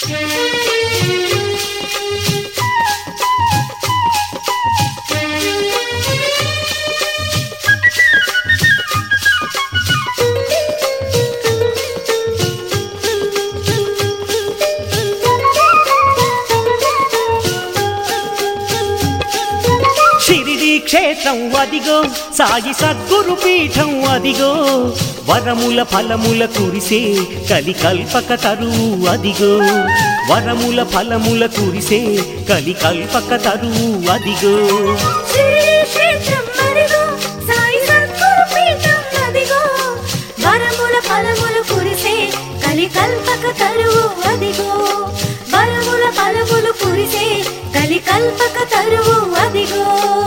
షిరిడి క్షేత్రం అదిగో సాయి సద్గురు పీఠం అదిగో వరముల ఫలముల కురిసే కలి కల్పక తరువు అదిగో వరముల ఫలముల కురిసే కలి కల్పక తరువు అదిగో షిరిడి క్షేత్రం అదిగో సాయి సద్గురు పీఠం అదిగో వరముల ఫలములు కురిసే కలి కల్పక తరువు అదిగో వరముల ఫలములు కురిసే కలి కల్పక తరువు అదిగో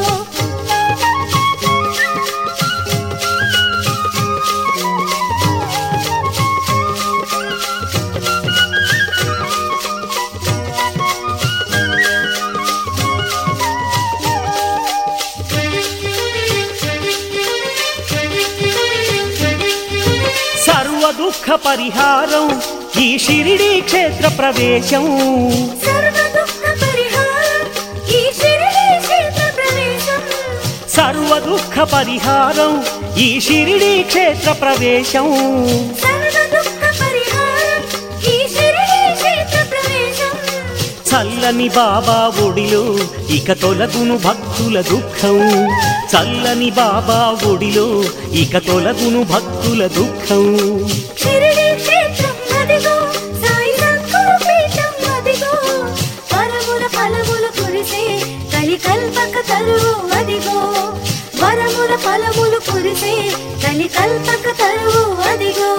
సర్వ దుఃఖ పరిహారం ఈ షిరిడి క్షేత్ర ప్రవేశం సర్వ దుఃఖ పరిహారం ఈ షిరిడి క్షేత్ర ప్రవేశం సర్వ దుఃఖ పరిహారం ఈ షిరిడి క్షేత్ర ప్రవేశం సర్వ దుఃఖ పరిహారం ఈ షిరిడి క్షేత్ర ప్రవేశం చల్లని బాబా ఒడిలో ఇక తొలగును భక్తుల దుఃఖం చల్లని బాబా ఒడిలో ఇక తొలగును భక్తుల దుఃఖం షిరిడి క్షేత్రం అదిగో సాయి సద్గురు పీఠం అదిగో వరముల ఫలములు కురిసే కలి కల్పక తరువు అదిగో వరముల ఫలములు కురిసే కలి కల్పక తరువు అదిగో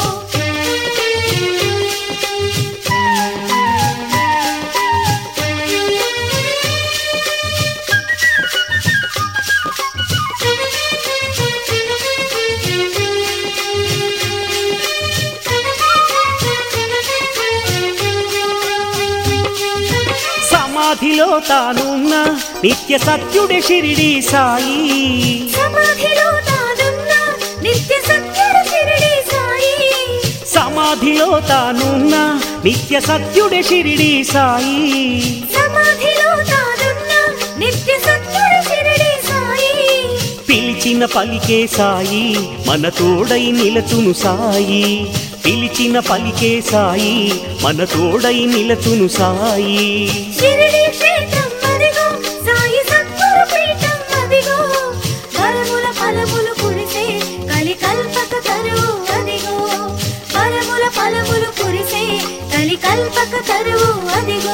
సమాధిలో తానున్న నిత్య సత్యుడే షిరిడి సాయి సమాధిలో తానున్న నిత్య సత్యుడు షిరిడి సాయి సమాధిలో తానున్న నిత్య సత్యుడే షిరిడి సాయి సమాధిలో తానున్న నిత్య సత్యుడు షిరిడి సాయి పిలిచిన పలికే సాయి మన తోడై నిలచును సాయి పిలిచిన పలికే సాయి మన తోడై నిలచును సాయి షిరిడి క్షేత్రం అదిగో సాయి సద్గురు పీఠం అదిగో వరముల ఫలములు కురిసే కలి కల్పక తరువు అదిగో వరముల ఫలములు కురిసే కలి కల్పక తరువు అదిగో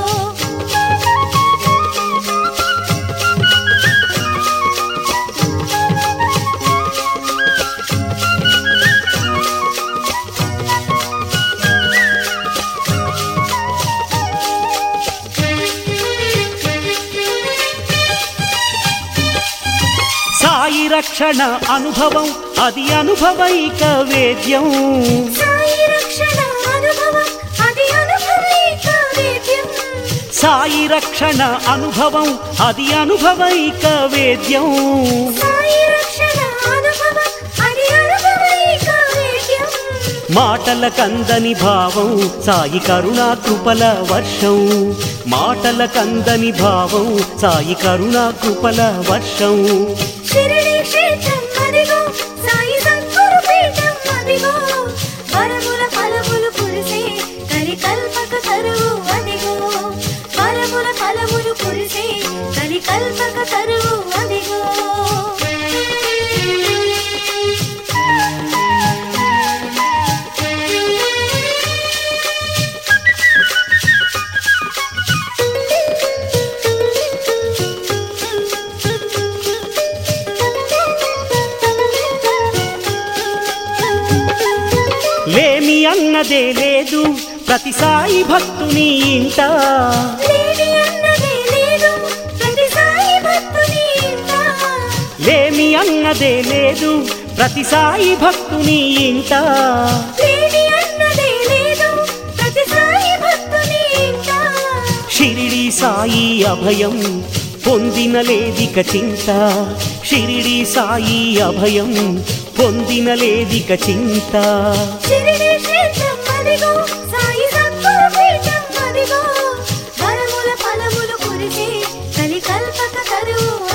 సాయి రక్షణ అనుభవం అది అనుభవైక వేద్యం సాయి రక్షణ అనుభవం అది అనుభవైక వేద్యం సాయి రక్షణ అనుభవం అది అనుభవైక వేద్యం సాయి రక్షణ అనుభవం అది అనుభవైక వేద్యం మాటల కందని భావం సాయి కరుణా కృపల వర్షం మాటల కందని భావం సాయి కరుణా కృపల వర్షం షిరిడి క్షేత్రం అదిగో సాయి సద్గురు పీఠం అదిగో వరముల ఫలములు కురిసే కలి కల్పక తరువు అదిగో వరముల ఫలములు కురిసే కలి కల్పక తరువు అదిగో లేమి అన్నదే లేదు ప్రతి సాయి భక్తుని ఇంట లేని అన్నదే లేదు ప్రతి సాయి భక్తుని ఇంట లేమి అన్నదే లేదు ప్రతి సాయి భక్తుని ఇంట లేని అన్నదే లేదు ప్రతి సాయి భక్తుని ఇంట షిరిడి సాయి అభయం పొందిన లేదిక చింత షిరిడి సాయి అభయం పొందిన లేదిక చింత షిరిడి క్షేత్రం అదిగో సాయి సద్గురు పీఠం కల్పక తరువు